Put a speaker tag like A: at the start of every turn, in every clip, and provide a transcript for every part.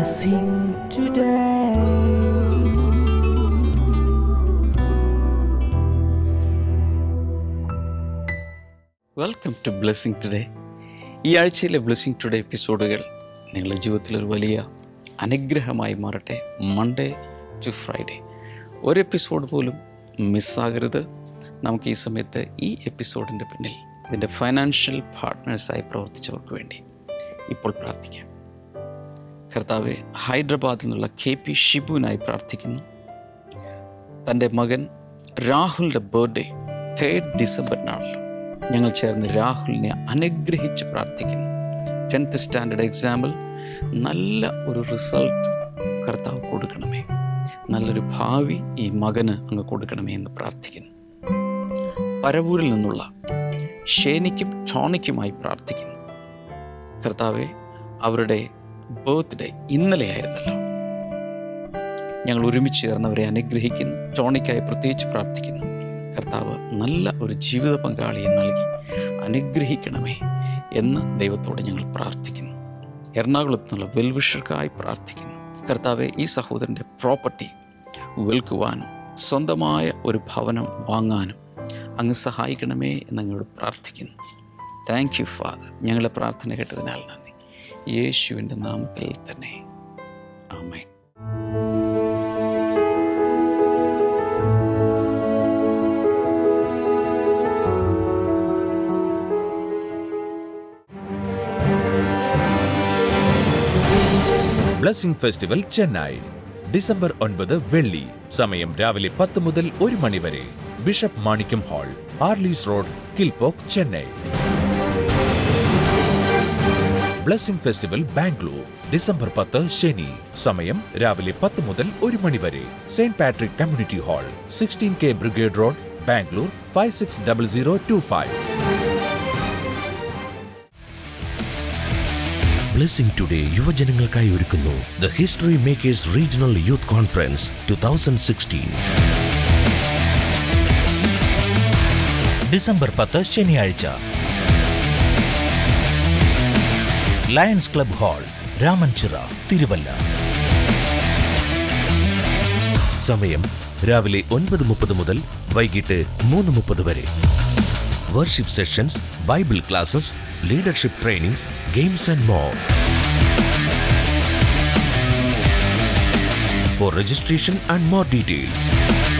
A: blessing today.
B: Welcome to blessing today ഈ ആഴ്ചയിലെ blessing today എപ്പിസോഡുകൾ നിങ്ങളുടെ ജീവിതത്തിൽ ഒരു വലിയ അനുഗ്രഹമായി മാറട്ടെ മൺഡേ ടു ഫ്രൈഡേ ഒരു എപ്പിസോഡ് പോലും മിസ്സാകരുത് നമുക്ക് ഈ സമയത്ത് ഈ എപ്പിസോഡിൻ്റെ പിന്നിൽ ഇതിൻ്റെ ഫൈനാൻഷ്യൽ പാർട്ട്നേഴ്സായി പ്രവർത്തിച്ചവർക്ക് വേണ്ടി ഇപ്പോൾ പ്രാർത്ഥിക്കാം കർത്താവെ ഹൈദരാബാദിൽ നിന്നുള്ള കെ പി ഷിബുവിനായി പ്രാർത്ഥിക്കുന്നു തൻ്റെ മകൻ രാഹുലിൻ്റെ ബർത്ത്ഡേ തേർഡ് ഡിസംബറിനാണല്ലോ ഞങ്ങൾ ചേർന്ന് രാഹുലിനെ അനുഗ്രഹിച്ച് പ്രാർത്ഥിക്കുന്നു ടെൻത്ത് സ്റ്റാൻഡേർഡ് എക്സാമിൽ നല്ല ഒരു റിസൾട്ട് കർത്താവ് കൊടുക്കണമേ നല്ലൊരു ഭാവി ഈ മകന് അങ്ങ് കൊടുക്കണമേ എന്ന് പ്രാർത്ഥിക്കുന്നു പരവൂരിൽ നിന്നുള്ള ഷേനിക്കും ടോണിക്കുമായി പ്രാർത്ഥിക്കുന്നു കർത്താവെ അവരുടെ ബർത്ത്ഡേ ഇന്നലെയായിരുന്നല്ലോ ഞങ്ങൾ ഒരുമിച്ച് ചേർന്നവരെ അനുഗ്രഹിക്കുന്നു ടോണിക്കായി പ്രത്യേകിച്ച് പ്രാർത്ഥിക്കുന്നു കർത്താവ് നല്ല ഒരു ജീവിത പങ്കാളിയെ നൽകി അനുഗ്രഹിക്കണമേ എന്ന് ദൈവത്തോട് ഞങ്ങൾ പ്രാർത്ഥിക്കുന്നു എറണാകുളത്ത് നിന്നുള്ള വെൽവിഷർക്കായി പ്രാർത്ഥിക്കുന്നു കർത്താവെ ഈ സഹോദരൻ്റെ പ്രോപ്പർട്ടി വിൽക്കുവാനും സ്വന്തമായ ഒരു ഭവനം വാങ്ങാനും അങ്ങ് സഹായിക്കണമേ എന്നങ്ങോട് പ്രാർത്ഥിക്കുന്നു താങ്ക് യു ഫാദർ ഞങ്ങളെ പ്രാർത്ഥന കേട്ടതിനാൽ നന്ദി യേശുവിൻ്റെ നാമത്തിൽ തന്നെ ആമേൻ
C: ബ്ലസ്സിംഗ് ഫെസ്റ്റിവൽ ചെന്നൈ ഡിസംബർ ഒൻപത് വെള്ളി സമയം രാവിലെ പത്ത് മുതൽ ഒരു മണി വരെ bishop Manickam hall Harleys road Kilpauk Chennai blessing festival Bangalore December പത്ത് ശനി സമയം രാവിലെ പത്ത് മുതൽ ഒരു മണി വരെ Saint Patrick community hall sixteen K brigade road Bangalore five six double zero two five
D: blessing today യുവജനങ്ങൾക്കായി ഒരുക്കുന്നു the history makers regional youth conference two thousand sixteen
E: December പത്ത് ശനിയാഴ്ച lions club hall Ramanchira Thiruvalla
D: സമയം രാവിലെ ഒൻപത് മുപ്പത് മുതൽ വൈകിട്ട് മൂന്ന് മുപ്പത് വരെ worship sessions bible classes leadership trainings games and more for registration and more details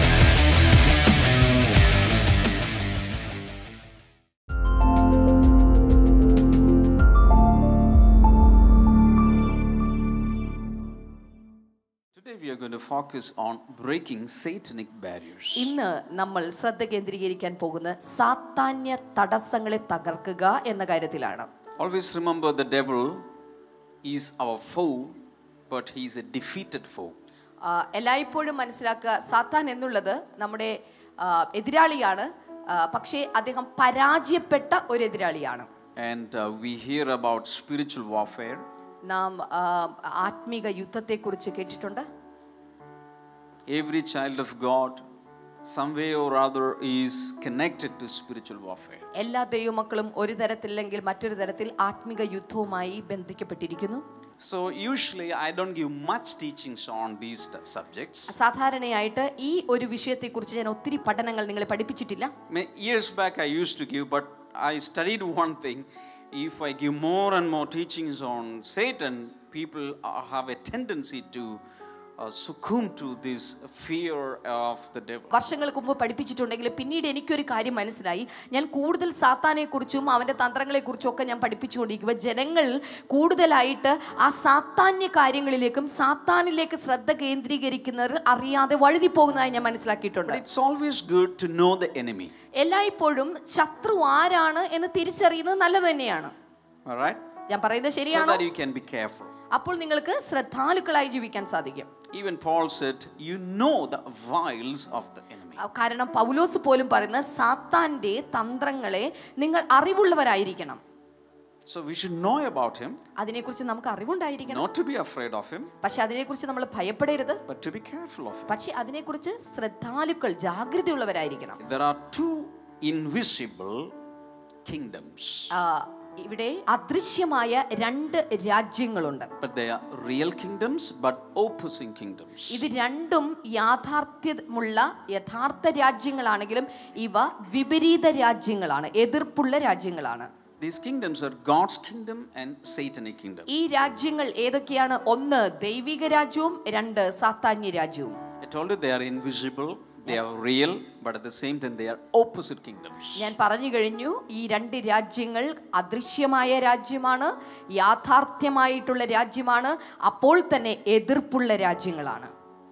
B: Today we are going to focus on breaking satanic barriers.
F: ഇന്ന് നമ്മൾ ശ്രദ്ധ കേന്ദ്രീകരിക്കാൻ പോകുന്ന സാത്താന്യ തടസ്സങ്ങളെ തകർക്കുക എന്ന കാര്യത്തിലാണ്
B: Always remember the devil is our foe, but he is a defeated foe.
F: ആ, എല്ലായ്പ്പോഴും മനസ്സിലാക്കുക സാത്താൻ എന്നുള്ളത് നമ്മുടെ ആ, എതിരാളിയാണ് ആ, പക്ഷേ അദ്ദേഹം പരാജയപ്പെട്ട ഒരു എതിരാളിയാണ്
B: And uh, we hear about spiritual warfare.
F: നാം ആ, ആത്മീക യുദ്ധത്തെക്കുറിച്ച് കേട്ടിട്ടുണ്ട്
B: Every child of God, some way or other, is connected to spiritual warfare.
F: എല്ലാ ദൈവമക്കളും ഒരു തരത്തില്ലെങ്കിൽ മറ്റൊരു തരത്തിൽ ആത്മീക യുദ്ധവുമായി ബന്ധിക്കപ്പെട്ടിരിക്കുന്നു
B: So, usually, I don't give much teachings on these t- subjects.
F: സാധാരണയായിട്ട് ഈ ഒരു വിഷയത്തെക്കുറിച്ച് ഞാൻ ഒത്തിരി പഠനങ്ങൾ നിങ്ങളെ പഠിപ്പിച്ചിട്ടില്ല
B: May- Years back, I used to give, but I studied one thing. If I give more and more teachings on Satan, people uh, have a tendency to uh, succumb to this fear of the devil.
F: വർഷങ്ങൾക്ക് മുമ്പ് പഠിപ്പിച്ചിട്ടുണ്ടെങ്കിൽ പിന്നീട് എനിക്കൊരു കാര്യം മനസ്സിലായി ഞാൻ കൂടുതൽ സാത്താനെക്കുറിച്ചും അവൻ്റെ തന്ത്രങ്ങളെക്കുറിച്ചും ഒക്കെ ഞാൻ പഠിപ്പിച്ചുകൊണ്ടിരിക്കുക ജനങ്ങൾ കൂടുതലായിട്ട് ആ സാത്താന്യ കാര്യങ്ങളിലേക്കും സാത്താനിലേക്ക് ശ്രദ്ധ കേന്ദ്രീകരിക്കുന്നവർ അറിയാതെ വഴുതി പോകുന്നതായി ഞാൻ മനസ്സിലാക്കിയിട്ടുണ്ട്
B: But it's always good to know the enemy.
F: എല്ലായ്പ്പോഴും ശത്രു ആരാണ് എന്ന് തിരിച്ചറിയുന്നത് നല്ലത് തന്നെയാണ്
B: All right?
F: ഞാൻ പറയുന്നത്
B: So
F: ശരിയാണോ
B: that you can be careful.
F: അപ്പോൾ നിങ്ങൾക്ക് ശ്രദ്ധാലുക്കളായി ജീവിക്കാൻ സാധിക്കും
B: Even Paul said, You know the wiles of the enemy.
F: ആ, കാരണം പൗലോസ് പോലും പറയുന്ന സാത്താന്റെ തന്ത്രങ്ങളെ നിങ്ങൾ അറിവുള്ളവരായിരിക്കണം
B: So we should know about him,
F: അതിനെക്കുറിച്ച് നമുക്ക് അറിവുണ്ടായിരിക്കണം
B: not to be afraid of him,
F: പക്ഷെ അതിനെക്കുറിച്ച് നമ്മൾ ഭയപ്പെടരുത്
B: but to be careful of him.
F: പക്ഷെ അതിനെക്കുറിച്ച് ശ്രദ്ധാലുക്കൾ ജാഗ്രതയുള്ളവരായിരിക്കണം
B: There are two invisible kingdoms.
F: ആ, ഇവിടെ അദൃശ്യമായ രണ്ട് രാജ്യങ്ങളുണ്ട്
B: But they are real kingdoms, but opposing kingdoms.
F: ഇത് രണ്ടും യാഥാർത്ഥ്യമുള്ള യഥാർത്ഥ രാജ്യങ്ങളാണെങ്കിലും ഇവ വിപരീത രാജ്യങ്ങളാണ് എതിർപ്പുള്ള രാജ്യങ്ങളാണ്
B: These kingdoms are God's kingdom and Satanic kingdom.
F: ഈ രാജ്യങ്ങൾ ഏതൊക്കെയാണ് ഒന്ന് ദൈവിക രാജ്യവും രണ്ട് സാത്താന്യ രാജ്യവും
B: I told you they are invisible, they are real, but at the same time they are opposite kingdoms.
F: ഞാൻ പറഞ്ഞു കഴിഞ്ഞു ഈ രണ്ട് രാജ്യങ്ങൾ അദൃശ്യമായ രാജ്യമാണ് യാഥാർത്ഥ്യമായിട്ടുള്ള രാജ്യമാണ് അപ്പോൾ തന്നെ എതിർപ്പുള്ള രാജ്യങ്ങളാണ്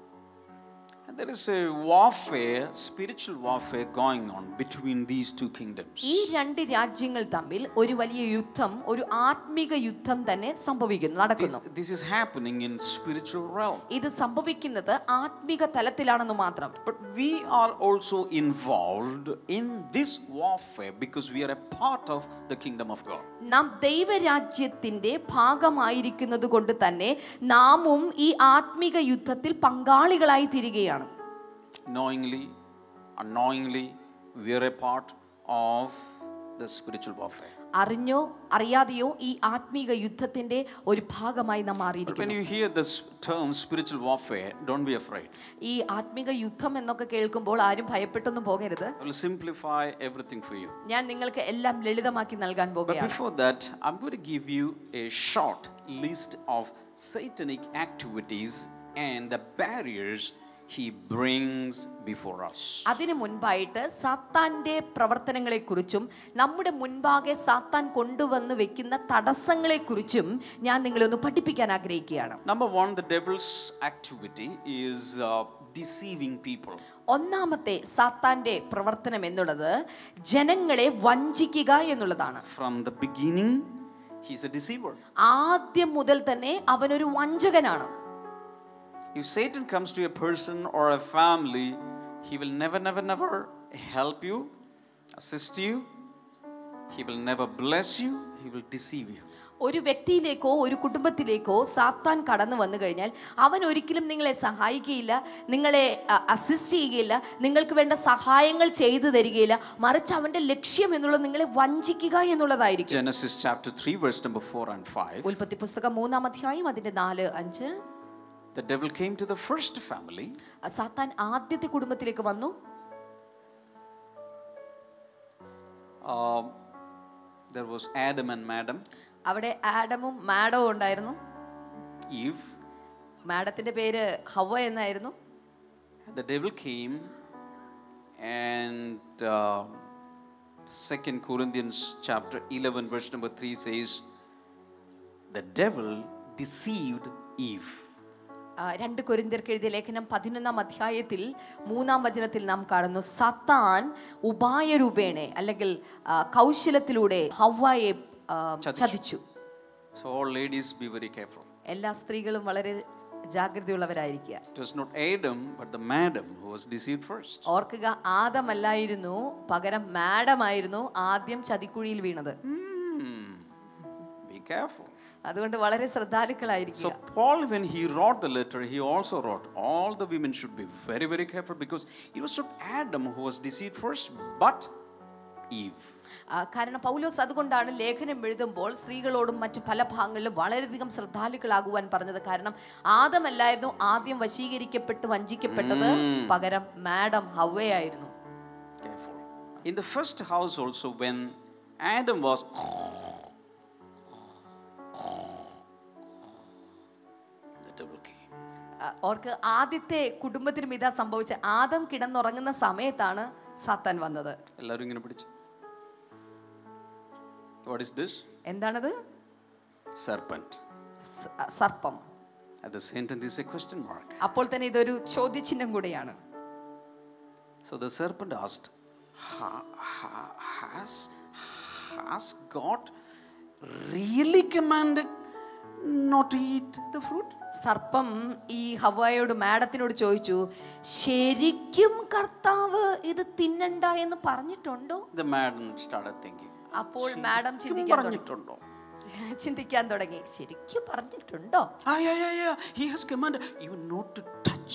B: And there is a warfare, spiritual warfare going on between these two kingdoms.
F: ഈ രണ്ട് രാജ്യങ്ങൾ തമ്മിൽ ഒരു വലിയ യുദ്ധം ഒരു ആത്മിക യുദ്ധം തന്നെ സംഭവിക്കുന്നു
B: This,
F: നടക്കുന്നു
B: this is happening in spiritual realm.
F: ഇത് സംഭവിക്കുന്നത് ആത്മിക തലത്തിലാണെന്ന് മാത്രം
B: But we are also involved in this warfare because we are a part of the kingdom of God.
F: നാം ദൈവരാജ്യത്തിന്റെ ഭാഗമായിരിക്കുന്നത് കൊണ്ട് തന്നെ നാമും ഈ ആത്മിക യുദ്ധത്തിൽ പങ്കാളികളായി തീരുകയാണ്
B: Knowingly, unknowingly, we are a part of the spiritual warfare.
F: അറിഞ്ഞോ അറിയാതെയോ ഈ ആത്മീക യുദ്ധത്തിന്റെ ഒരു ഭാഗമായി നാം
B: But when
F: മാറിയിരിക്കുന്നു
B: you hear this term spiritual warfare, don't be afraid.
F: ഈ ആത്മീക യുദ്ധം എന്നൊക്കെ കേൾക്കുമ്പോൾ ആരും ഭയപ്പെട്ടൊന്നും പോകരുത്
B: I will simplify everything for you.
F: ഞാൻ നിങ്ങൾക്ക് എല്ലാം ലളിതമാക്കി നൽകാൻ
B: But
F: പോകുകയാണ്
B: before that, I'm going to give you a short list of satanic activities and the barriers he brings before us.
F: അതിനു മുൻപായിട്ട് സാത്താന്റെ പ്രവർത്തനങ്ങളെക്കുറിച്ചും നമ്മുടെ മുൻപാകെ സാത്താൻ കൊണ്ടുവന്ന് വെക്കുന്ന തടസ്സങ്ങളെക്കുറിച്ചും ഞാൻ നിങ്ങളെ ഒന്ന് പഠിപ്പിക്കാൻ ആഗ്രഹിക്കുകയാണ്
B: Number one, the devil's activity is uh, deceiving people.
F: ഒന്നാമത്തെ സാത്താന്റെ പ്രവർത്തനം എന്നുള്ളത് ജനങ്ങളെ വഞ്ചിക്കുക എന്നുള്ളതാണ്
B: From the beginning, he's a deceiver.
F: ആദ്യം മുതൽ തന്നെ അവനൊരു വഞ്ചകനാണ്
B: If Satan comes to a person or a family, he will never, never, never help you, assist you. He will never bless you. He will deceive you.
F: ഒരു വ്യക്തിയിലേക്കോ ഒരു കുടുംബത്തിലേക്കോ സാത്താൻ കടന്നു വന്നു കഴിഞ്ഞാൽ അവൻ ഒരിക്കലും നിങ്ങളെ സഹായിക്കുകയില്ല നിങ്ങളെ അസിസ്റ്റ് ചെയ്യുകയില്ല നിങ്ങൾക്ക് വേണ്ട സഹായങ്ങൾ ചെയ്തു തരികയില്ല മറിച്ച് അവന്റെ ലക്ഷ്യം എന്നുള്ളത് നിങ്ങളെ വഞ്ചിക്കുക എന്നുള്ളതായിരിക്കും
B: Genesis chapter 3, verse number 4 and 5.
F: ഉൽപ്പത്തി പുസ്തകം മൂന്നാം അധ്യായം അതിന്റെ നാല് അഞ്ച്
B: The devil came to the first family
F: സാത്താൻ ആദ്യത്തെ കുടുംബത്തിലേക്ക് വന്നു
B: Um, there was Adam and Madam,
F: അവിടെ ആഡമും മാഡവും ഉണ്ടായിരുന്നു
B: Eve.
F: മാഡത്തിന്റെ പേര് ഹവ എന്നായിരുന്നു
B: And the devil came, and uh, Second Corinthians chapter 11, verse number 3 says, The devil deceived Eve.
F: ആ, രണ്ട് കൊരിന്തിയർക്ക് എഴുതിയ ലേഖനം പതിനൊന്നാം അധ്യായത്തിൽ മൂന്നാം വചനത്തിൽ നാം കാണുന്നു സത്താൻ ഉപായരൂപേണെ അല്ലെങ്കിൽ ആ, കൗശലത്തിലൂടെ ഹവ്വായെ ആ, ചതിച്ചു
B: So, all ladies, be very careful.
F: എല്ലാ സ്ത്രീകളും വളരെ ജാഗ്രതയുള്ളവരായിരിക്കുക
B: It was not Adam, but the madam who was deceived first.
F: ഓർക്കുക ആദമല്ലായിരുന്നു പകരം മാഡമായിരുന്നു ആദ്യം ചതിക്കുഴിയിൽ വീണത്
B: Hmm. Be careful.
F: അതുകൊണ്ട് വളരെ
B: So,
F: ശ്രദ്ധാലുക്കളായിരിക്കുക
B: Paul, when he wrote the letter, he also wrote, All the women should be very, very careful because it was not Adam who was deceived first, but Eve.
F: ആ, കാരണം പൗലോസ് അതുകൊണ്ടാണ് ലേഖനം എഴുതുമ്പോൾ സ്ത്രീകളോടും മറ്റു പല ഭാഗങ്ങളിലും വളരെയധികം ശ്രദ്ധാലുക്കളാകുവാൻ പറഞ്ഞത് കാരണം ആദമല്ലായിരുന്നു ആദ്യം വശീകരിക്കപ്പെട്ട് വഞ്ചിക്കപ്പെട്ടത് പകരം മാഡം ഹവയായിരുന്നു
B: Careful. In the first house, also, when Adam was. The devil came.
F: ആ, ഓർക്ക് ആദ്യത്തെ കുടുംബത്തിനും ഇതാ സംഭവിച്ച ആദം കിടന്നുറങ്ങുന്ന സമയത്താണ് സാത്താൻ വന്നത്
B: എല്ലാവരും ഇങ്ങനെ പിടിച്ച് വാട്ട് ഇസ് ദിസ്
F: എന്താണത്
B: സർപ്പൻറ്റ്
F: സ- സർപ്പം
B: at the same time this a question mark
F: അപ്പോൾ തന്നെ ഇതൊരു ചോദ്യചിഹ്നം കൂടിയാണ്
B: So the serpent asked, "Ha- ha- has, has God really commanded not to eat the fruit?
F: സർപ്പം ഈ ഹവായോട് മാഡത്തിനോട് ചോദിച്ചു ശരിക്കും കർത്താവ് ഇത് തിന്നണ്ട എന്ന് പറഞ്ഞിട്ടുണ്ടോ
B: The madam started thinking.
F: അപ്പോൾ മാഡം
B: "ശരിക്കും
F: ചിന്തിക്കാൻ തുടങ്ങി
B: പറഞ്ഞിട്ടുണ്ടോ?
F: ചിന്തിക്കാൻ തുടങ്ങി ശരിക്കും പറഞ്ഞിട്ടുണ്ടോ
B: Ah, yeah, yeah, yeah. He has commanded you not to touch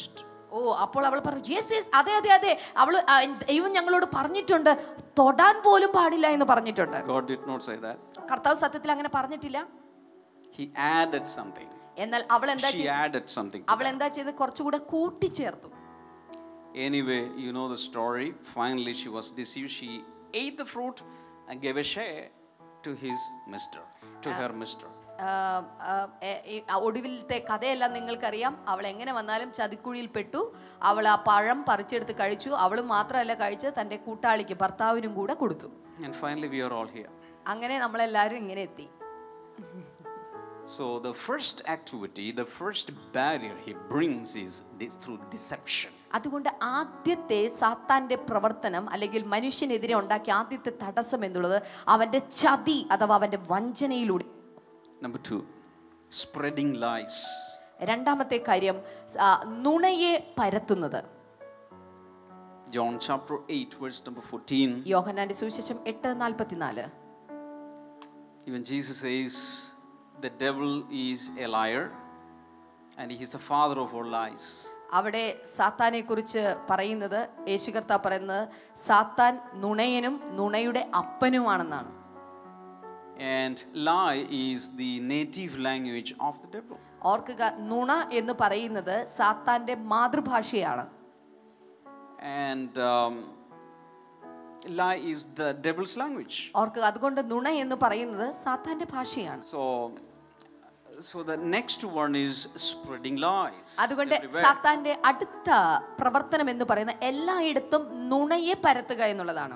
F: ഓ അപ്പോൾ അവൾ പറഞ്ഞു യെസ് യെസ് അതെ അതെ അതെ അവൾ ദൈവം ഞങ്ങളോട് പറഞ്ഞിട്ടുണ്ട് തൊടാൻ പോലും പാടില്ല എന്ന് പറഞ്ഞിട്ടുണ്ട്
B: God did not say that.
F: കർത്താവ് സത്യത്തിൽ അങ്ങനെ പറഞ്ഞിട്ടില്ല
B: He added something.
F: എന്നാൽ അവൾ എന്താ
B: She
F: ചെയ്തത്
B: added something. to
F: അവൾ എന്താ ചെയ്ത് കുറച്ചുകൂടെ കൂട്ടിച്ചേർത്തു
B: Anyway, you know the story. Finally, she was deceived. She ate the fruit and gave a share to his mister, to her mister.
F: ആ, ആ, എ- ഈ ഒടുവിലത്തെ കഥയെല്ലാം നിങ്ങൾക്കറിയാം അവൾ എങ്ങനെ വന്നാലും ചതിക്കുഴിയിൽ പെട്ടു അവൾ ആ പഴം പറിച്ചെടുത്ത് കഴിച്ചു അവൾ മാത്രമല്ല കഴിച്ച് തൻ്റെ കൂട്ടാളിക്ക് ഭർത്താവിനും കൂടെ കൊടുത്തു
B: And finally, we are all here.
F: അങ്ങനെ നമ്മളെല്ലാവരും ഇങ്ങനെ എത്തി
B: So, the first activity, the first barrier he brings is this through deception.
F: അതുകൊണ്ട് ആദ്യത്തെ സാത്താന്റെ പ്രവർത്തനം അല്ലെങ്കിൽ മനുഷ്യനെതിരെ ഉണ്ടാക്കിയ ആദ്യത്തെ തടസ്സം എന്നുള്ളത് അവന്റെ ചതി അഥവാ അവന്റെ വഞ്ചനയിലൂടെ
B: Number two, spreading lies.
F: രണ്ടാമത്തെ കാര്യം ആ, നുണയെ പരത്തുന്നത്
B: John chapter 8, verse number 14.
F: യോഹന്നാന്റെ സുവിശേഷം എട്ട് നാൽപ്പത്തിനാല്
B: Even Jesus says, The devil is a liar and he is the father of all lies.
F: അവിടെ സാത്താനെ കുറിച്ച് പറയുന്നത് യേശു കർത്താവ് പറയുന്നത് സാത്താൻ നുണയനും നുണയുടെ അപ്പനുമാണെന്നാണ്
B: And lie is the native language of the devil.
F: ഓർക്കുക നുണ എന്ന് പറയുന്നത് സാത്താന്റെ മാതൃഭാഷയാണ്
B: And um, lie is the devil's language.
F: ഓർക്കുക അതുകൊണ്ട് നുണ എന്ന് പറയുന്നത് സാത്താന്റെ ഭാഷയാണ്
B: So, so the next one is spreading lies.
F: അതുകൊണ്ട്
B: everywhere.
F: സാത്താന്റെ അടുത്ത പ്രവർത്തനം എന്ന് പറയുന്ന എല്ലായിടത്തും നുണയെ പരത്തുക എന്നുള്ളതാണ്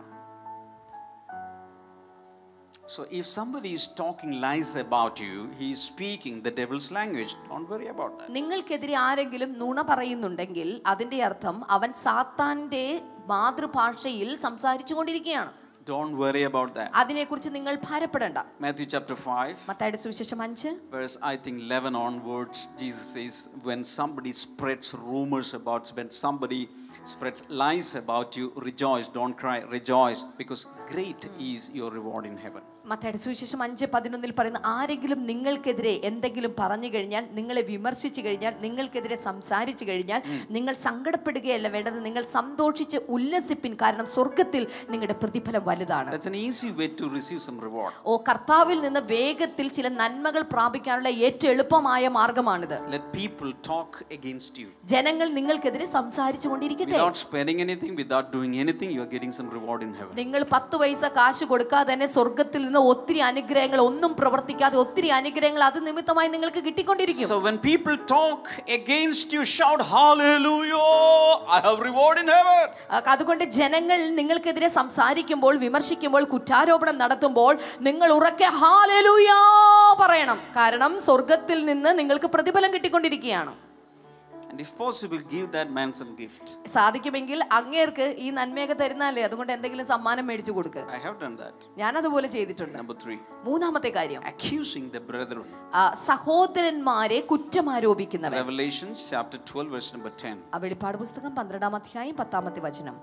B: So, if somebody is talking lies about you, he is speaking the devil's language. Don't worry about that.
F: നിങ്ങൾക്കെതിരെ ആരെങ്കിലും നുണ പറയുന്നുണ്ടെങ്കിൽ അതിന്റെ അർത്ഥം അവൻ സാത്താന്റെ മാതൃഭാഷയിൽ സംസാരിച്ചു കൊണ്ടിരിക്കുകയാണ്
B: Don't worry about that.
F: അതിനെക്കുറിച്ച് നിങ്ങൾ ഭാരപ്പെടേണ്ട
B: Matthew chapter 5.
F: മത്തായുടെ സുവിശേഷം അഞ്ച്
B: Verse I think 11 onwards, Jesus says, when somebody spreads rumors about, when somebody spreads lies about you, rejoice, don't cry, rejoice, because great is your reward in heaven.
F: മത്തായുടെ സുവിശേഷം അഞ്ച് പതിനൊന്നിൽ പറയുന്ന ആരെങ്കിലും നിങ്ങൾക്കെതിരെ എന്തെങ്കിലും പറഞ്ഞു കഴിഞ്ഞാൽ നിങ്ങളെ വിമർശിച്ചു കഴിഞ്ഞാൽ നിങ്ങൾക്കെതിരെ സംസാരിച്ചു കഴിഞ്ഞാൽ നിങ്ങൾ സങ്കടപ്പെടുകയല്ല വേണ്ടത് നിങ്ങൾ സന്തോഷിച്ച് ഉല്ലസിപ്പിൻ കാരണം സ്വർഗത്തിൽ നിങ്ങളുടെ പ്രതിഫലം വലുതാണ്
B: That's an easy way to receive some reward.
F: ഓ കർത്താവിൽ നിന്ന് വേഗത്തിൽ ചില നന്മകൾ പ്രാപിക്കാനുള്ള ഏറ്റവും എളുപ്പമായ മാർഗമാണിത്
B: Let people talk against you.
F: ജനങ്ങൾ നിങ്ങൾക്കെതിരെ സംസാരിച്ചു കൊണ്ടിരിക്കട്ടെ
B: Without spending anything, without doing anything, you are getting some reward in heaven.
F: നിങ്ങൾ പത്ത് പൈസ കാശ് കൊടുക്കാതെ തന്നെ സ്വർഗത്തിൽ നിന്ന് ഒത്തിരി അനുഗ്രഹങ്ങൾ ഒന്നും പ്രവർത്തിക്കാതെ ഒത്തിരി അനുഗ്രഹങ്ങൾ അത് നിമിത്തമായി നിങ്ങൾക്ക് കിട്ടിക്കൊണ്ടിരിക്കും
B: So when people talk against you, shout hallelujah, I have reward in heaven.
F: ആ, അതുകൊണ്ട് ജനങ്ങൾ നിങ്ങൾക്കെതിരെ സംസാരിക്കുമ്പോൾ വിമർശിക്കുമ്പോൾ കുറ്റാരോപണം നടത്തുമ്പോൾ നിങ്ങൾ ഉറക്കെ ഹാലലൂയാ പറയണം കാരണം സ്വർഗത്തിൽ നിന്ന് നിങ്ങൾക്ക് പ്രതിഫലം കിട്ടിക്കൊണ്ടിരിക്കുകയാണ്
B: And if possible, give that man some gift.
F: സാധിക്കുമെങ്കിൽ അങ്ങേർക്ക് ഈ നന്മയൊക്കെ തരുന്നല്ലേ അതുകൊണ്ട് എന്തെങ്കിലും സമ്മാനം മേടിച്ചു കൊടുക്കുക
B: I have done that.
F: ഞാൻ അതുപോലെ ചെയ്തിട്ടുണ്ട്
B: Number three,
F: മൂന്നാമത്തെ കാര്യം
B: accusing the brethren.
F: ആ, സഹോദരന്മാരെ കുറ്റമാരോപിക്കുന്നവൻ
B: Revelations chapter 12, verse number 10.
F: ആ വെളിപ്പാട് പുസ്തകം പന്ത്രണ്ടാം അധ്യായം പത്താമത്തെ വചനം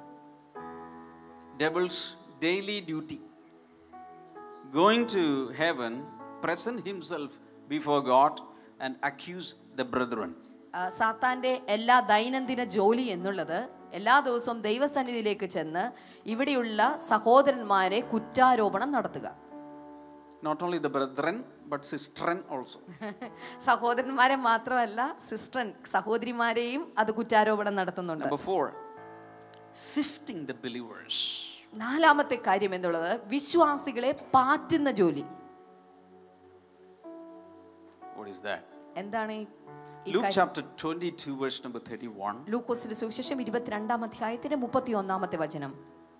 B: Devil's daily duty. Going to heaven, present himself before God, and accuse the brethren.
F: ആ, സാത്താന്റെ എല്ലാ ദൈനംദിന ജോലി എന്നുള്ളത് എല്ലാ ദിവസവും ദൈവസന്നിധിയിലേക്ക് ചെന്ന് ഇവിടെയുള്ള സഹോദരന്മാരെ കുറ്റാരോപണം നടത്തുക
B: Not only the brethren, but sistren also.
F: സഹോദരന്മാരെ മാത്രമല്ല സിസ്റ്റർ സഹോദരിമാരെയും അത് കുറ്റാരോപണം നടത്തുന്നുണ്ട്
B: Number four, sifting the believers.
F: നാലാമത്തെ കാര്യം എന്നുള്ളത് വിശ്വാസികളെ പാറ്റുന്ന ജോലി
B: What is that?
F: എന്താണ് ഈ- ഈ
B: Luke
F: കാര്യം?
B: chapter 22, verse number 31.
F: ലൂക്കോസിന്റെ സുവിശേഷം ഇരുപത്തിരണ്ടാം അധ്യായത്തിന്റെ മുപ്പത്തി ഒന്നാമത്തെ വചനം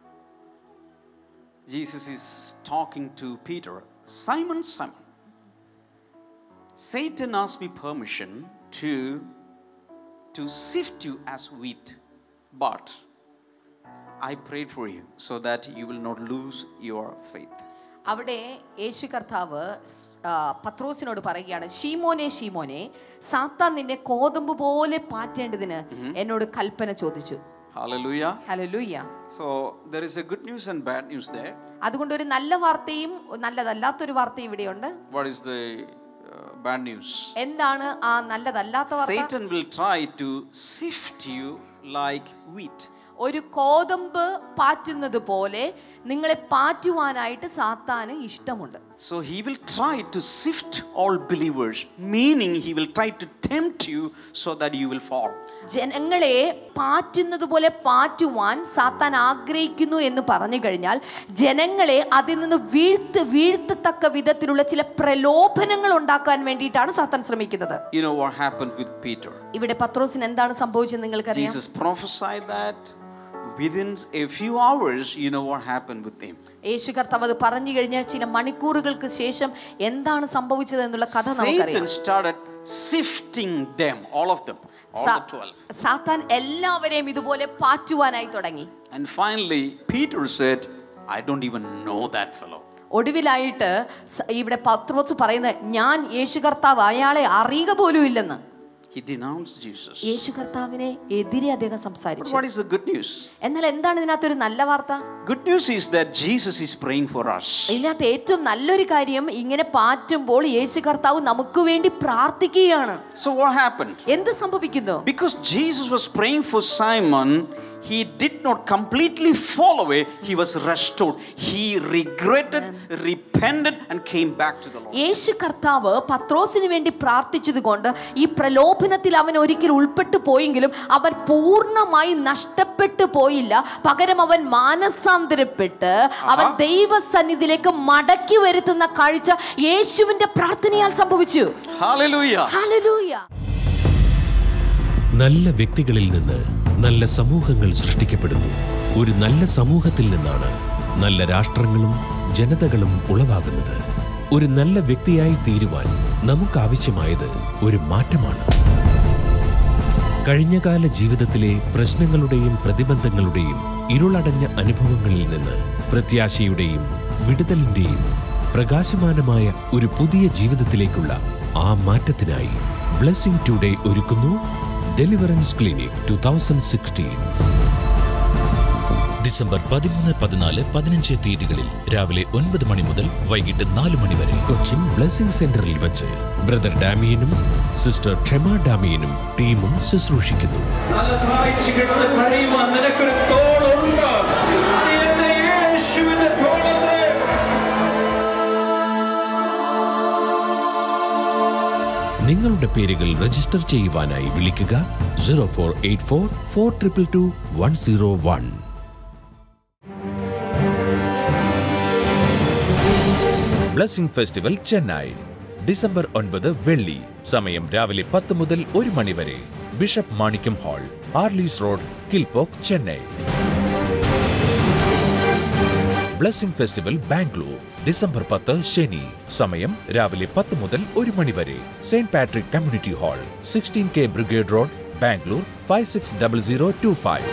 B: Jesus is talking to Peter Simon, Simon, Satan asked me permission to, to sift you as wheat, but I prayed for you so that you will not lose your faith.
F: അവിടെ യേശു കർത്താവ് സ്- ആ, പത്രോസിനോട് പറയുകയാണ് ഷീമോനെ ഷീമോനെ സാത്താൻ നിന്നെ കോതമ്പ് പോലെ പാറ്റേണ്ടതിന് എന്നോട് കൽപ്പന ചോദിച്ചു
B: Hallelujah.
F: Hallelujah
B: So there is a good news and bad news there.
F: അതുകൊണ്ട് ഒരു നല്ല വാർത്തയും നല്ലതല്ലാത്തൊരു വാർത്തയും ഇവിടെയുണ്ട്
B: What is the uh, bad news?
F: എന്താണ് ആ നല്ലതല്ലാത്ത വാർത്ത
B: Satan will try to sift you like wheat.
F: ഒരു കോതമ്പ് പാറ്റുന്നത് പോലെ നിങ്ങളെ പാറ്റുവാനായിട്ട് സാത്താന് ഇഷ്ടമുണ്ട്
B: So he will try to sift all believers, meaning he will try to tempt you so that you will fall.
F: ജനങ്ങളെ പാറ്റുന്നത് പോലെ പാറ്റുവാൻ സാത്താൻ ആഗ്രഹിക്കുന്നു എന്ന് പറഞ്ഞു കഴിഞ്ഞാൽ ജനങ്ങളെ അതിൽ നിന്ന് വീഴ്ത്ത് വീഴ്ത്തത്തക്ക വിധത്തിലുള്ള ചില പ്രലോഭനങ്ങൾ ഉണ്ടാക്കാൻ വേണ്ടിയിട്ടാണ് സാത്താൻ ശ്രമിക്കുന്നത്
B: You know what happened with Peter?
F: ഇവിടെ പത്രോസിന് എന്താണ് സംഭവിച്ചത് നിങ്ങൾക്കറിയാം
B: Jesus prophesied that within a few hours, you know what happened with him.
F: യേശു കർത്താവ് അത് പറഞ്ഞു കഴിഞ്ഞ ചില മണിക്കൂറുകൾക്ക് ശേഷം എന്താണ് സംഭവിച്ചത് എന്നുള്ള കഥ
B: Satan
F: നമുക്കറിയാം
B: started sifting them, all of them, all
F: സാ-
B: the 12.
F: സാത്താൻ എല്ലാവരെയും ഇതുപോലെ പാറ്റുവാനായി തുടങ്ങി
B: And finally, Peter said, I don't even know that fellow.
F: ഒടുവിലായിട്ട് സ- ഇവിടെ പത്രോസ് പറയുന്നത് ഞാൻ യേശു കർത്താവ് അയാളെ അറിയുക പോലും ഇല്ലെന്ന്
B: He denounced Jesus.
F: യേശു കർത്താവിനെ എതിരെ അദ്ദേഹം
B: But
F: സംസാരിച്ചു
B: what is the good news?
F: എന്നാൽ എന്താണ് ഇതിനകത്തൊരു നല്ല വാർത്ത
B: Good news is that Jesus is praying for us.
F: ഇതിനകത്ത് ഏറ്റവും നല്ലൊരു കാര്യം ഇങ്ങനെ പാറ്റുമ്പോൾ യേശു കർത്താവ് നമുക്ക് വേണ്ടി പ്രാർത്ഥിക്കുകയാണ്
B: So, what happened?
F: എന്ത് സംഭവിക്കുന്നു
B: Because Jesus was praying for Simon, he did not completely fall away, he was restored. He regretted, repented, and came back to the Lord.
F: യേശു കർത്താവ് പത്രോസിന് വേണ്ടി പ്രാർത്ഥിച്ചത് കൊണ്ട് ഈ പ്രലോഭനത്തിൽ അവൻ ഒരിക്കൽ ഉൾപ്പെട്ടു പോയെങ്കിലും അവൻ പൂർണ്ണമായി നഷ്ടപ്പെട്ടു പോയില്ല പകരം അവൻ മാനസാന്തരപ്പെട്ട് അവൻ ദൈവസന്നിധിയിലേക്ക് മടക്കി വരുത്തുന്ന കാഴ്ച യേശുവിന്റെ പ്രാർത്ഥനയാൽ സംഭവിച്ചു
B: Hallelujah.
F: ഹല്ലേലൂയ
D: നല്ല വ്യക്തികളിൽ നിന്ന് നല്ല സമൂഹങ്ങൾ സൃഷ്ടിക്കപ്പെടുന്നു ഒരു നല്ല സമൂഹത്തിൽ നിന്നാണ് നല്ല രാഷ്ട്രങ്ങളും ജനതകളും ഉളവാകുന്നത് ഒരു നല്ല വ്യക്തിയായി തീരുവാൻ നമുക്കാവശ്യമായത് ഒരു മാറ്റമാണ് കഴിഞ്ഞകാല ജീവിതത്തിലെ പ്രശ്നങ്ങളുടെയും പ്രതിബന്ധങ്ങളുടെയും ഇരുളടഞ്ഞ അനുഭവങ്ങളിൽ നിന്ന് പ്രത്യാശയുടെയും വിടുതലിന്റെയും പ്രകാശമാനമായ ഒരു പുതിയ ജീവിതത്തിലേക്കുള്ള ആ മാറ്റത്തിനായി ബ്ലെസ്സിംഗ് ടുഡേ ഒരുക്കുന്നു Deliverance Clinic two thousand sixteen
E: December പതിമൂന്ന് പതിനാല് പതിനഞ്ച് തീയതികളിൽ രാവിലെ ഒൻപത് മണി മുതൽ വൈകിട്ട് നാല് മണി വരെ
D: കൊച്ചിൻ ബ്ലെസ്സിംഗ് സെന്ററിൽ വെച്ച് ബ്രദർ ഡാമിയനും സിസ്റ്റർ ക്ഷമ ഡാമിയനും ടീമും ശുശ്രൂഷിക്കുന്നു
G: തലചായ്ച്ച് കിടന്ന് കരയുവാൻ നിനക്കൊരു തോളുണ്ട് അത് എന്റെ യേശുവിന്റെ തോളത്രേ
D: നിങ്ങളുടെ പേരുകൾ രജിസ്റ്റർ ചെയ്യുവാനായി വിളിക്കുക zero four eight four four triple two one zero one
C: Blessing Festival Chennai December ഒൻപത് വെള്ളി സമയം രാവിലെ പത്ത് മുതൽ ഒരു മണി വരെ bishop Manickam hall Harleys road Kilpauk Chennai Blessing Festival Bangalore December പത്ത് ശനി സമയം രാവിലെ പത്ത് മുതൽ ഒരു മണി വരെ Saint Patrick community hall sixteen K brigade road Bangalore five six double zero two five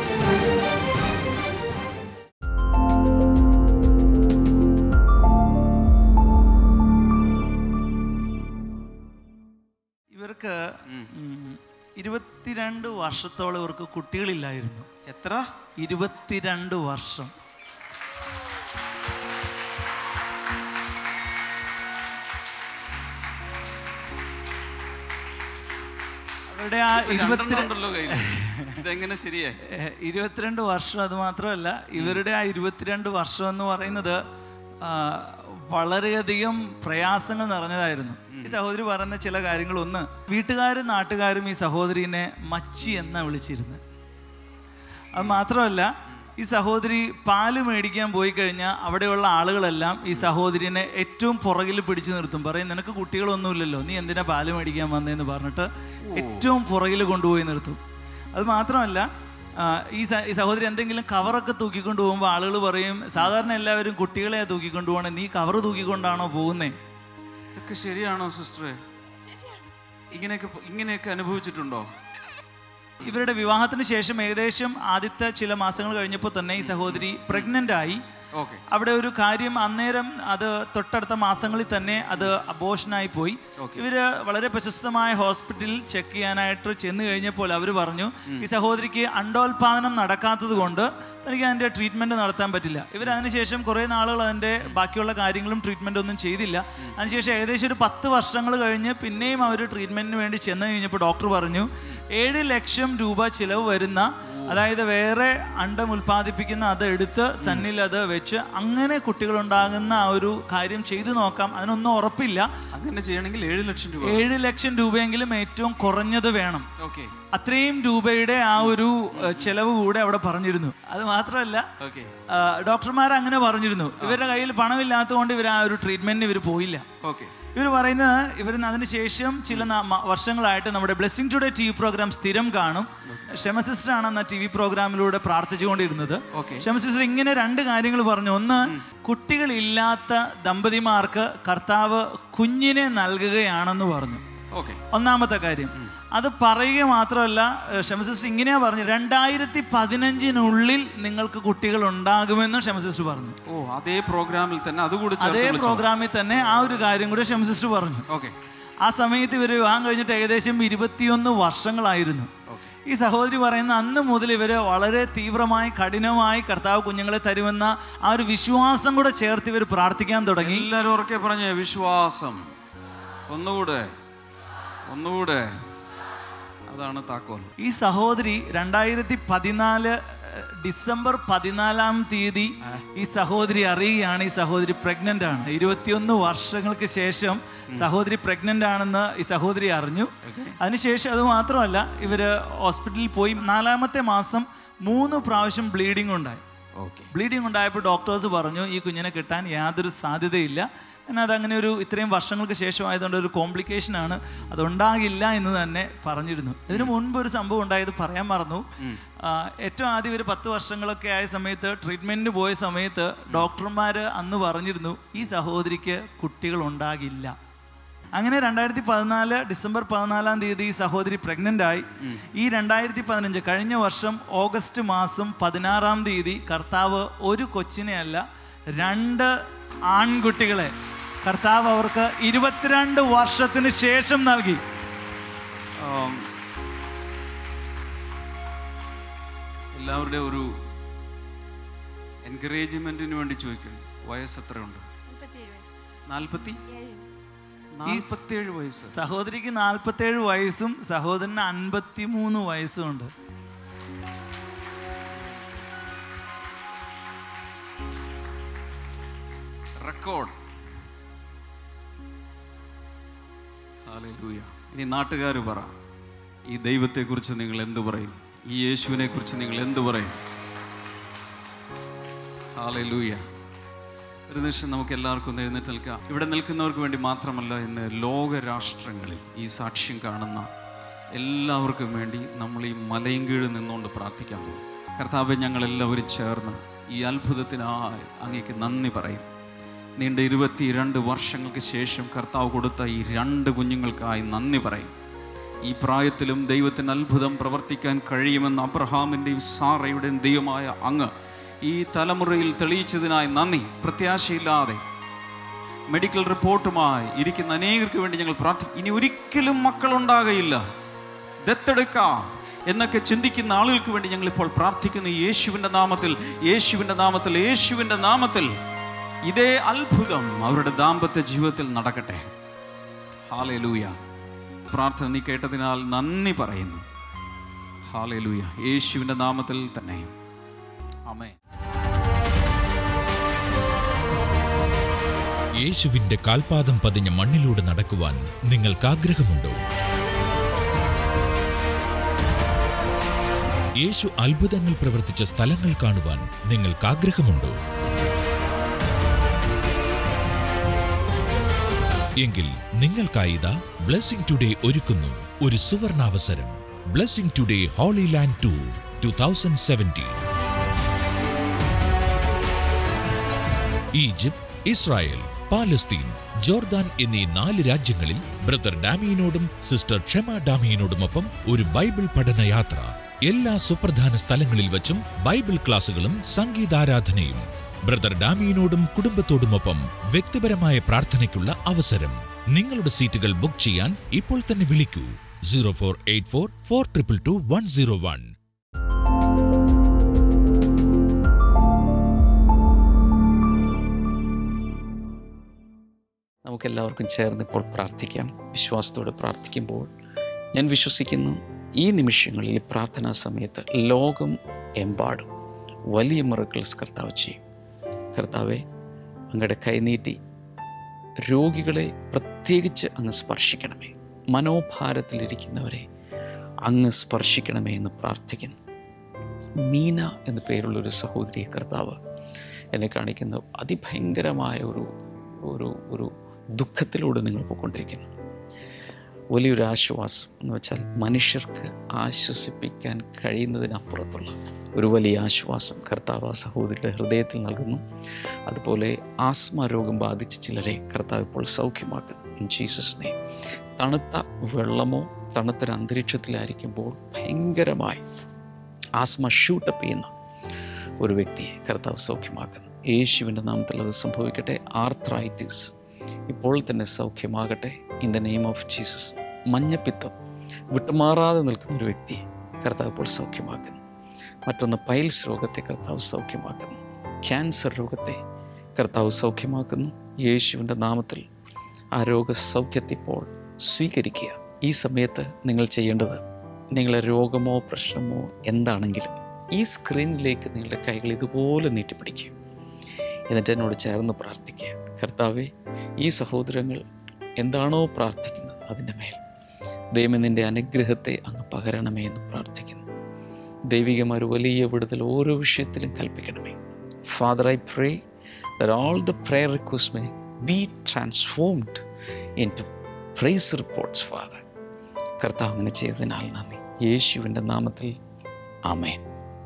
G: ഇവർക്ക് ഉം, ഇരുപത്തിരണ്ട് വർഷത്തോളം ഇവർക്ക് കുട്ടികളില്ലായിരുന്നു
B: എത്ര
G: ഇരുപത്തിരണ്ട് വർഷം അവരുടെ ആ ഇരുപത്തിരണ്ട്
B: രണ്ടെണ്ണമുണ്ടല്ലോ കയ്യിൽ ഇതെങ്ങനെ ശരിയായി
G: ഏഹ് ഇരുപത്തിരണ്ട് വർഷം അത് മാത്രമല്ല ഇവരുടെ ആ ഇരുപത്തിരണ്ട് വർഷം എന്ന് പറയുന്നത് ആ, വളരെയധികം പ്രയാസങ്ങൾ നിറഞ്ഞതായിരുന്നു ഈ സഹോദരി പറയുന്ന ചില കാര്യങ്ങൾ ഒന്ന് വീട്ടുകാരും നാട്ടുകാരും ഈ സഹോദരിനെ മച്ചി എന്നാ വിളിച്ചിരുന്നത് അത് മാത്രമല്ല ഈ സഹോദരി പാല് മേടിക്കാൻ പോയി കഴിഞ്ഞാൽ അവിടെയുള്ള ആളുകളെല്ലാം ഈ സഹോദരിനെ ഏറ്റവും പുറകിൽ പിടിച്ചു നിർത്തും പറയും നിനക്ക് കുട്ടികളൊന്നുമില്ലല്ലോ നീ എന്തിനാ പാല് മേടിക്കാൻ വന്നതെന്ന് പറഞ്ഞിട്ട് ഏറ്റവും പുറകിൽ കൊണ്ടുപോയി നിർത്തും അത് മാത്രമല്ല ആ, ഈ സ- ഈ സഹോദരി എന്തെങ്കിലും കവറൊക്കെ തൂക്കിക്കൊണ്ട് പോകുമ്പോൾ ആളുകൾ പറയും സാധാരണ എല്ലാവരും കുട്ടികളെ തൂക്കിക്കൊണ്ട് പോകണേ നീ കവർ തൂക്കിക്കൊണ്ടാണോ പോകുന്നേ
B: ഇതൊക്കെ ശരിയാണോ സിസ്റ്ററെ ഇങ്ങനെയൊക്കെ ഇങ്ങനെയൊക്കെ അനുഭവിച്ചിട്ടുണ്ടോ
G: ഇവരുടെ വിവാഹത്തിന് ശേഷം ഏകദേശം ആദ്യത്തെ ചില മാസങ്ങൾ കഴിഞ്ഞപ്പോൾ തന്നെ ഈ സഹോദരി പ്രഗ്നൻ്റ് ആയി
B: Okay.
G: അവിടെ ഒരു കാര്യം അന്നേരം അത് തൊട്ടടുത്ത മാസങ്ങളിൽ തന്നെ അത് അബോഷനായി പോയി ഇവര് വളരെ പ്രശസ്തമായ ഹോസ്പിറ്റലിൽ ചെക്ക് ചെയ്യാനായിട്ട് ചെന്ന് കഴിഞ്ഞപ്പോൾ അവർ പറഞ്ഞു ഈ സഹോദരിക്ക് അണ്ടോൽപാദനം നടക്കാത്തത് കൊണ്ട് തനിക്ക് അതിൻ്റെ ട്രീറ്റ്മെൻറ്റ് നടത്താൻ പറ്റില്ല ഇവർ അതിനുശേഷം കുറേ നാളുകൾ അതിൻ്റെ ബാക്കിയുള്ള കാര്യങ്ങളും ട്രീറ്റ്മെൻ്റ് ഒന്നും ചെയ്തില്ല അതിനുശേഷം ഏകദേശം ഒരു പത്ത് വർഷങ്ങൾ കഴിഞ്ഞ് പിന്നെയും അവർ ട്രീറ്റ്മെൻറ്റിന് വേണ്ടി ചെന്ന് കഴിഞ്ഞപ്പോൾ ഡോക്ടർ പറഞ്ഞു ഏഴ് ലക്ഷം രൂപ ചിലവ് വരുന്ന അതായത് വേറെ അണ്ടം ഉൽപ്പാദിപ്പിക്കുന്ന അത് എടുത്ത് തന്നിൽ അത് വെച്ച് അങ്ങനെ കുട്ടികളുണ്ടാകുന്ന ആ ഒരു കാര്യം ചെയ്തു നോക്കാം അതിനൊന്നും ഉറപ്പില്ല
B: അങ്ങനെ ചെയ്യണമെങ്കിൽ ഏഴ് ലക്ഷം രൂപ
G: ഏഴ് ലക്ഷം രൂപയെങ്കിലും ഏറ്റവും കുറഞ്ഞത് വേണം
B: ഓക്കെ
G: അത്രയും രൂപയുടെ ആ ഒരു ഏഹ്, ചെലവ് കൂടെ അവിടെ പറഞ്ഞിരുന്നു അത് മാത്രമല്ല
B: ഓക്കെ
G: ഡോക്ടർമാർ അങ്ങനെ പറഞ്ഞിരുന്നു ഇവരുടെ കയ്യിൽ പണമില്ലാത്തതുകൊണ്ട് ഇവർ ആ ഒരു ട്രീറ്റ്മെന്റിന് ഇവർ പോയില്ല
B: ഓക്കെ
G: ഇവർ പറയുന്നത് ഇവർ അതിന് ശേഷം ചില ന- മ- വർഷങ്ങളായിട്ട് നമ്മുടെ Blessing Today T V programme സ്ഥിരം കാണും ക്ഷമ സിസ്റ്റർ ആണ് അന്ന് ടി വി പ്രോഗ്രാമിലൂടെ പ്രാർത്ഥിച്ചുകൊണ്ടിരുന്നത്
B: Okay.
G: ക്ഷമ സിസ്റ്റർ ഇങ്ങനെ രണ്ട് കാര്യങ്ങൾ പറഞ്ഞു ഒന്ന് കുട്ടികളില്ലാത്ത ദമ്പതിമാർക്ക് കർത്താവ് കുഞ്ഞിനെ നൽകുകയാണെന്ന് പറഞ്ഞു
B: ഓക്കെ
G: ഒന്നാമത്തെ കാര്യം അത് പറയുക മാത്രമല്ല ഏഹ്, ക്ഷമ സിസ്റ്റർ ഇങ്ങനെയാ പറഞ്ഞു രണ്ടായിരത്തി പതിനഞ്ചിനുള്ളിൽ നിങ്ങൾക്ക് കുട്ടികൾ ഉണ്ടാകുമെന്ന് ക്ഷമ സിസ്റ്റർ പറഞ്ഞു
B: ഓ അതേ പ്രോഗ്രാമിൽ തന്നെ അതുകൂടി
G: അതേ പ്രോഗ്രാമിൽ തന്നെ ആ ഒരു കാര്യം കൂടെ ക്ഷമ സിസ്റ്റർ പറഞ്ഞു
B: ഓക്കെ
G: ആ സമയത്ത് ഇവർ വിവാഹം കഴിഞ്ഞിട്ട് ഏകദേശം ഇരുപത്തിയൊന്ന് വർഷങ്ങളായിരുന്നു ഈ സഹോദരി പറയുന്ന അന്ന് മുതൽ ഇവർ വളരെ തീവ്രമായി കഠിനമായി കർത്താവ് കുഞ്ഞുങ്ങളെ തരുമെന്ന ആ ഒരു വിശ്വാസം കൂടെ ചേർത്ത് ഇവർ പ്രാർത്ഥിക്കാൻ തുടങ്ങി
B: എല്ലാവരും ഉറക്കെ പറഞ്ഞ വിശ്വാസം ഒന്നുകൂടെ ഒന്നുകൂടെ അതാണ് താക്കോൽ
G: ഈ സഹോദരി രണ്ടായിരത്തി പതിനാല് ഡിസംബർ പതിനാലാം തീയതി ഈ സഹോദരി അറിയുകയാണ് ഈ സഹോദരി പ്രഗ്നന്റ് ആണ് ഇരുപത്തിയൊന്ന് വർഷങ്ങൾക്ക് ശേഷം സഹോദരി പ്രഗ്നന്റ് ആണെന്ന് ഈ സഹോദരി അറിഞ്ഞു അതിനുശേഷം അത് മാത്രമല്ല ഇവര് ഹോസ്പിറ്റലിൽ പോയി നാലാമത്തെ മാസം മൂന്ന് പ്രാവശ്യം ബ്ലീഡിംഗ് ഉണ്ടായി
B: ഓക്കെ
G: ബ്ലീഡിംഗ് ഉണ്ടായപ്പോൾ ഡോക്ടേഴ്സ് പറഞ്ഞു ഈ കുഞ്ഞിനെ കിട്ടാൻ യാതൊരു സാധ്യതയില്ല എന്നാൽ അതങ്ങനെ ഒരു ഇത്രയും വർഷങ്ങൾക്ക് ശേഷം ആയതുകൊണ്ട് ഒരു കോംപ്ലിക്കേഷൻ ആണ് അതുണ്ടാകില്ല എന്ന് തന്നെ പറഞ്ഞിരുന്നു ഇതിനു മുൻപ് ഒരു സംഭവം ഉണ്ടായത് പറയാൻ മറന്നു ആ, ഏറ്റവും ആദ്യം ഒരു പത്ത് വർഷങ്ങളൊക്കെ ആയ സമയത്ത് ട്രീറ്റ്മെൻറ്റിന് പോയ സമയത്ത് ഡോക്ടർമാർ അന്ന് പറഞ്ഞിരുന്നു ഈ സഹോദരിക്ക് കുട്ടികൾ ഉണ്ടാകില്ല അങ്ങനെ രണ്ടായിരത്തി പതിനാല് ഡിസംബർ പതിനാലാം തീയതി ഈ സഹോദരി പ്രഗ്നൻ്റ് ആയി ഈ രണ്ടായിരത്തി പതിനഞ്ച് കഴിഞ്ഞ വർഷം ഓഗസ്റ്റ് മാസം പതിനാറാം തീയതി കർത്താവ് ഒരു കൊച്ചിനെ അല്ല രണ്ട് ആൺകുട്ടികളെ കർത്താവ് അവർക്ക് ഇരുപത്തിരണ്ട് വർഷത്തിന് ശേഷം നൽകി
B: ആം, എല്ലാവരുടെയും ഒരു എൻകറേജ്മെന്റിന് വേണ്ടി ചോദിക്കുന്നു വയസ്സ് എത്രയുണ്ട് നാൽപ്പത്തി നാൽപ്പത്തിയേഴ് വയസ്സ്
G: സഹോദരിക്ക് നാൽപ്പത്തേഴ് വയസ്സും സഹോദരന് അൻപത്തി മൂന്ന് വയസ്സും ഉണ്ട്
B: റെക്കോർഡ് ഹല്ലേലൂയ. ഇനി നാട്ടുകാർ പറ ഈ ദൈവത്തെക്കുറിച്ച് നിങ്ങൾ എന്ത് പറയും ഈ യേശുവിനെ കുറിച്ച് നിങ്ങൾ എന്ത് പറയും ഹാലൂയ ഒരു നിമിഷം നമുക്ക് എല്ലാവർക്കും ഒന്ന് എഴുന്നേറ്റ് നിൽക്കാം ഇവിടെ നിൽക്കുന്നവർക്ക് വേണ്ടി മാത്രമല്ല ഇന്ന് ലോകരാഷ്ട്രങ്ങളിൽ ഈ സാക്ഷ്യം കാണുന്ന എല്ലാവർക്കും വേണ്ടി നമ്മൾ ഈ മലയും കീഴിൽ നിന്നുകൊണ്ട് പ്രാർത്ഥിക്കാൻ പോകും കർത്താവെ ഞങ്ങളെല്ലാവരും ചേർന്ന് ഈ അത്ഭുതത്തിനായി അങ്ങേക്ക് നന്ദി പറയും നീണ്ട ഇരുപത്തിരണ്ട് വർഷങ്ങൾക്ക് ശേഷം കർത്താവ് കൊടുത്ത ഈ രണ്ട് കുഞ്ഞുങ്ങൾക്കായി നന്ദി പറയും ഈ പ്രായത്തിലും ദൈവത്തിന് അത്ഭുതം പ്രവർത്തിക്കാൻ കഴിയുമെന്ന് അബ്രഹാമിൻ്റെയും സാറയുടെയും ദൈവമായ അങ്ങ് ഈ തലമുറയിൽ തെളിയിച്ചതിനായി നന്ദി പ്രത്യാശയില്ലാതെ മെഡിക്കൽ റിപ്പോർട്ടുമായി ഇരിക്കുന്ന അനേകർക്ക് വേണ്ടി ഞങ്ങൾ പ്രാർത്ഥിക്കും ഇനി ഒരിക്കലും മക്കളുണ്ടാകയില്ല ദത്തെടുക്കാം എന്നൊക്കെ ചിന്തിക്കുന്ന ആളുകൾക്ക് വേണ്ടി ഞങ്ങൾ ഇപ്പോൾ പ്രാർത്ഥിക്കുന്നു യേശുവിൻ്റെ നാമത്തിൽ യേശുവിൻ്റെ നാമത്തിൽ യേശുവിൻ്റെ നാമത്തിൽ ഇതേ അത്ഭുതം അവരുടെ ദാമ്പത്യ ജീവിതത്തിൽ നടക്കട്ടെ ഹാലലൂയ പ്രാർത്ഥന നീ കേട്ടതിനാൽ നന്ദി പറയുന്നു ഹാലലൂയ യേശുവിൻ്റെ നാമത്തിൽ തന്നെ അമേ
C: യേശുവിന്റെ കാൽപാദം പതിഞ്ഞ മണ്ണിലൂടെ നടക്കുവാൻ നിങ്ങൾക്ക് ആഗ്രഹമുണ്ടോ യേശു അത്ഭുതങ്ങൾ പ്രവർത്തിച്ച സ്ഥലങ്ങൾ കാണുവാൻ നിങ്ങൾക്ക് ആഗ്രഹമുണ്ടോ എങ്കിൽ നിങ്ങൾക്കായി ഇതാ ബ്ലെസ്സിംഗ് ടുഡേ ഒരുക്കുന്നു ഒരു സുവർണാവസരം Blessing Today Holy Land tour two thousand seventeen Egypt Israel Palestine Jordan എന്നീ നാല് രാജ്യങ്ങളിൽ ബ്രദർ ഡാമിയനോടും സിസ്റ്റർ ക്ഷമ ഡാമിയനോടുമൊപ്പം ഒരു ബൈബിൾ പഠന യാത്ര എല്ലാ സുപ്രധാന സ്ഥലങ്ങളിൽ വച്ചും ബൈബിൾ ക്ലാസുകളും സംഗീതാരാധനയും ബ്രദർ ഡാമിയിനോടും കുടുംബത്തോടുമൊപ്പം വ്യക്തിപരമായ പ്രാർത്ഥനയ്ക്കുള്ള അവസരം നിങ്ങളുടെ സീറ്റുകൾ ബുക്ക് ചെയ്യാൻ ഇപ്പോൾ തന്നെ വിളിക്കൂ zero four eight four four triple two one zero one
H: നമുക്കെല്ലാവർക്കും ചേർന്ന് ഇപ്പോൾ പ്രാർത്ഥിക്കാം വിശ്വാസത്തോടെ പ്രാർത്ഥിക്കുമ്പോൾ ഞാൻ വിശ്വസിക്കുന്നു ഈ നിമിഷങ്ങളിൽ ഈ പ്രാർത്ഥനാ സമയത്ത് ലോകം എമ്പാടും വലിയ മിറക്കിൾസ് കർത്താവ് ചെയ്യും കർത്താവെ അങ്ങയുടെ കൈനീട്ടി രോഗികളെ പ്രത്യേകിച്ച് അങ്ങ് സ്പർശിക്കണമേ മനോഭാരത്തിലിരിക്കുന്നവരെ അങ്ങ് സ്പർശിക്കണമേ എന്ന് പ്രാർത്ഥിക്കുന്നു മീന എന്ന പേരുള്ളൊരു സഹോദരിയെ കർത്താവ് എന്നെ കാണിക്കുന്ന അതിഭയങ്കരമായ ഒരു ഒരു ഒരു ദുഃഖത്തിലൂടെ നിങ്ങൾ പോയിക്കൊണ്ടിരിക്കുന്നു വലിയൊരു ആശ്വാസം എന്ന് വെച്ചാൽ മനുഷ്യർക്ക് ആശ്വസിപ്പിക്കാൻ കഴിയുന്നതിനപ്പുറത്തുള്ള ഒരു വലിയ ആശ്വാസം കർത്താവ് ആ സഹോദരിയുടെ ഹൃദയത്തിൽ നൽകുന്നു അതുപോലെ ആസ്മ രോഗം ബാധിച്ച ചിലരെ കർത്താവ് ഇപ്പോൾ സൗഖ്യമാക്കുന്നു ഇൻ ജീസസ് നെയ്മ് തണുത്ത വെള്ളമോ തണുത്തൊരു അന്തരീക്ഷത്തിലായിരിക്കുമ്പോൾ ഭയങ്കരമായി ആസ്മ ഷൂട്ടപ്പ് ചെയ്യുന്ന ഒരു വ്യക്തിയെ കർത്താവ് സൗഖ്യമാക്കുന്നു യേശുവിൻ്റെ നാമത്തിൽ അത് സംഭവിക്കട്ടെ ആർത്രൈറ്റിസ് ഇപ്പോൾ തന്നെ സൗഖ്യമാകട്ടെ in the name of Jesus മഞ്ഞപ്പിത്തം വിട്ടുമാറാതെ നിൽക്കുന്ന ഒരു വ്യക്തിയെ കർത്താവ് ഇപ്പോൾ സൗഖ്യമാക്കുന്നു മറ്റൊന്ന് പൈൽസ് രോഗത്തെ കർത്താവ് സൗഖ്യമാക്കുന്നു ക്യാൻസർ രോഗത്തെ കർത്താവ് സൗഖ്യമാക്കുന്നു യേശുവിൻ്റെ നാമത്തിൽ ആ രോഗസൗഖ്യത്തെ ഇപ്പോൾ സ്വീകരിക്കുക ഈ സമയത്ത് നിങ്ങൾ ചെയ്യേണ്ടത് നിങ്ങളെ രോഗമോ പ്രശ്നമോ എന്താണെങ്കിലും ഈ സ്ക്രീനിലേക്ക് നിങ്ങളുടെ കൈകൾ ഇതുപോലെ നീട്ടിപ്പിടിക്കുക എന്നിട്ട് എന്നോട് ചേർന്ന് പ്രാർത്ഥിക്കുക കർത്താവെ ഈ സഹോദരങ്ങൾ എന്താണോ പ്രാർത്ഥിക്കുന്നത് അതിൻ്റെ മേൽ ദൈവം നിൻ്റെ അനുഗ്രഹത്തെ അങ്ങ് പകരണമേ എന്ന് പ്രാർത്ഥിക്കുന്നു ദൈവികമായ ഒരു വലിയ വിടുതൽ ഓരോ വിഷയത്തിലും കൽപ്പിക്കണമേ father I pray that all the prayer requests may be transformed into praise reports, Father. കർത്താവ് അങ്ങനെ ചെയ്തതിനാൽ നന്ദി യേശുവിൻ്റെ നാമത്തിൽ ആമേൻ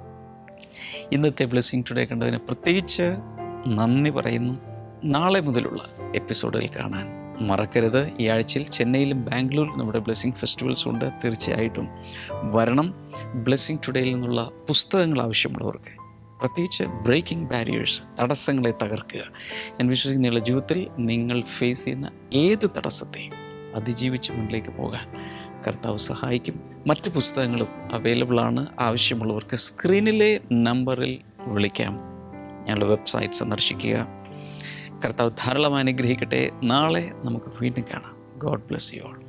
H: ഇന്നത്തെ ബ്ലെസ്സിങ് ടുഡേ കണ്ടതിന് പ്രത്യേകിച്ച് നന്ദി പറയുന്നു നാളെ മുതലുള്ള എപ്പിസോഡുകൾ കാണാൻ മറക്കരുത് ഈ ആഴ്ചയിൽ ചെന്നൈയിലും ബാംഗ്ലൂരിലും നമ്മുടെ ബ്ലെസ്സിങ് ഫെസ്റ്റിവൽസ് ഉണ്ട് തീർച്ചയായിട്ടും വരണം ബ്ലെസ്സിങ് ടുഡേയിൽ നിന്നുള്ള പുസ്തകങ്ങൾ ആവശ്യമുള്ളവർക്ക് പ്രത്യേകിച്ച് ബ്രേക്കിംഗ് ബാരിയേഴ്സ് തടസ്സങ്ങളെ തകർക്കുക ഞാൻ വിശ്വസിക്കുന്ന നിങ്ങളുടെ ജീവിതത്തിൽ നിങ്ങൾ ഫേസ് ചെയ്യുന്ന ഏത് തടസ്സത്തെയും അതിജീവിച്ച് മുന്നിലേക്ക് പോകാൻ കർത്താവ് സഹായിക്കും മറ്റ് പുസ്തകങ്ങളും അവൈലബിൾ ആണ് ആവശ്യമുള്ളവർക്ക് സ്ക്രീനിലെ നമ്പറിൽ വിളിക്കാം ഞങ്ങളുടെ വെബ്സൈറ്റ് സന്ദർശിക്കുക കർത്താവ് ധാരാളം അനുഗ്രഹിക്കട്ടെ നാളെ നമുക്ക് വീണ്ടും കാണാം ഗോഡ് ബ്ലെസ് യു ഓൾ